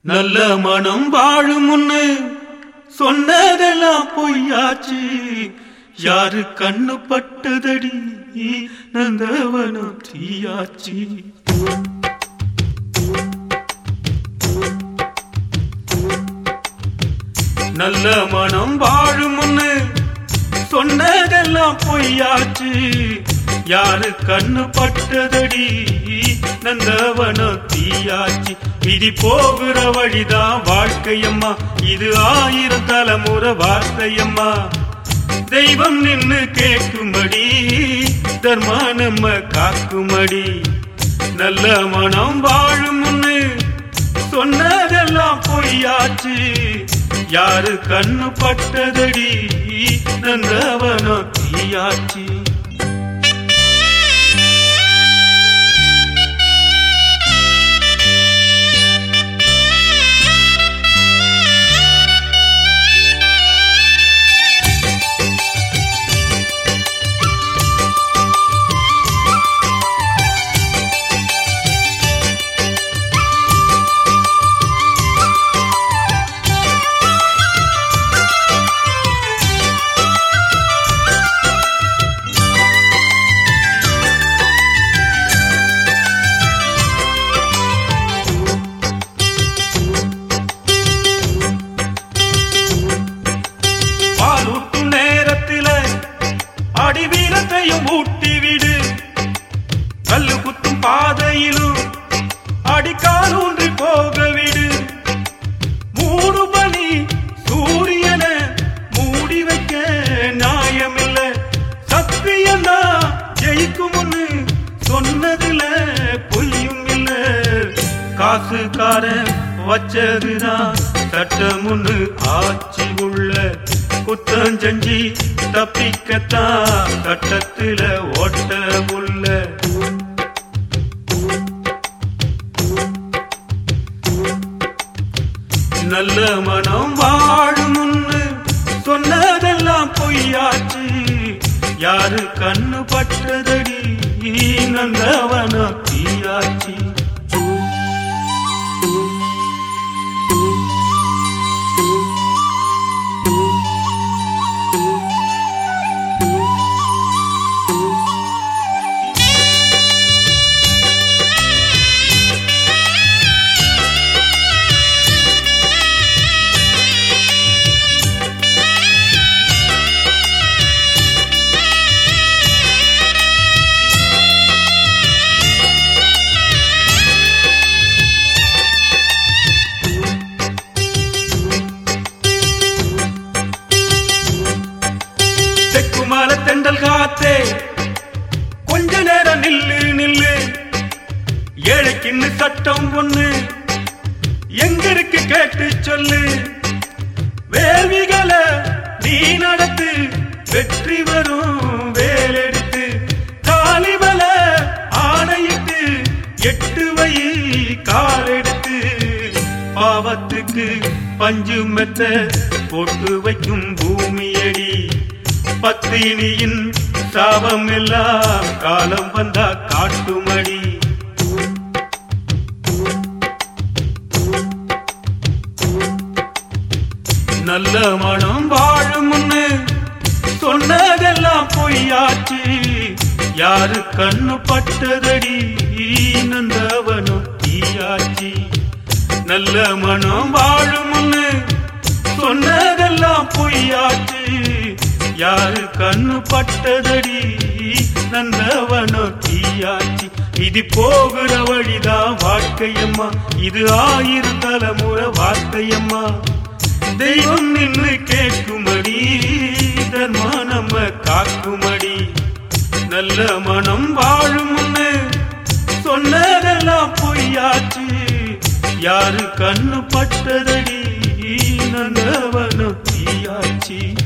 நல்ல மனம் வாழும் முன்னு சொன்னதெல்லாம் பொய்யாச்சு யாரு கண்ணு பட்டதடி நந்தவனம் தீயாச்சு நல்ல மனம் வாழும் முன்னு சொன்னதெல்லாம் பொய்யாச்சு யாரு கண்ணு பட்டதடி நந்தவனம் தீயாச்சு விதி போகிற வழிதான் வாழ்க்கையம்மா இது ஆயிரம் தலைமுறை வார்த்தையம்மா தெய்வம் நின்னு கேட்கும்படி தர்மா நம்ம காக்குமடி நல்ல மனம் வாழும் முன்னு சொன்னதெல்லாம் பொய்யாச்சு யாரு கண்ணு பட்டதடி நந்தவனம் தீயாச்சு பாலூட்டும் நேரத்தில அடி வீரத்தையும் ஊட்டி விடு கல்லு குத்தும் பாதையிலும் அடிக்கால் ஊன்றி போக விடு மூடு மணி சூரியன மூடி வைக்க நியாயமில்ல சத்தியம்னா ஜெயிக்கும் ஒண்ணு சொன்னதுல பொய்யும் இல்ல காசுக்காரன் வச்சதுதான் சட்டம் ஒண்ணு ஆட்சி உள்ள குத்தம் செஞ்சு தப்பிக்கத்தான் சட்டத்துல ஓட்ட உள்ள நல்ல மனம் வாழும் முன்னு சொன்னதெல்லாம் பொய்யாச்சு யாரு கண்ணு பட்டதடி நந்தவனம் தீயாச்சு தெக்குமால தெண்டல் காத்தே கொஞ்ச நேரம் நில்லு நில்லு ஏழைக்குன்னு சட்டம் ஒண்ணு எங்க இருக்கு கேட்டு சொல்லு வேள்விகளை நீ நடத்து வெற்றி வரும் வேலெடுத்து காலிபல ஆணையிட்டு எட்டு வை காலெடுத்து பாவத்துக்கு பஞ்சு மெத்த போட்டு வைக்கும் பூமியடி பத்தினியின் சாபம் எல்லாம் காலம் வந்தா காட்டுமடி நல்ல மனம் வாழும் முன்னு சொன்னதெல்லாம் பொய்யாச்சு யாரு கண்ணு பட்டதடி நந்தவனம் தீயாச்சு நல்ல மனம் வாழும் முன்னு சொன்னதெல்லாம் பொய்யாச்சு யாரு கண்ணு பட்டதடி நந்தவனம் தீயாச்சு இது போகிற வழிதான் வாழ்க்கையம்மா இது ஆயிரம் தலைமுறை வார்த்தையம்மா தெய்வம் நின்று கேட்குமடி தர்மா நம்ம காக்குமடி நல்ல மனம் வாழும் முன்னு சொன்னதெல்லாம் பொய்யாச்சு யாரு கண்ணு பட்டதடி நந்தவனம் தீயாச்சு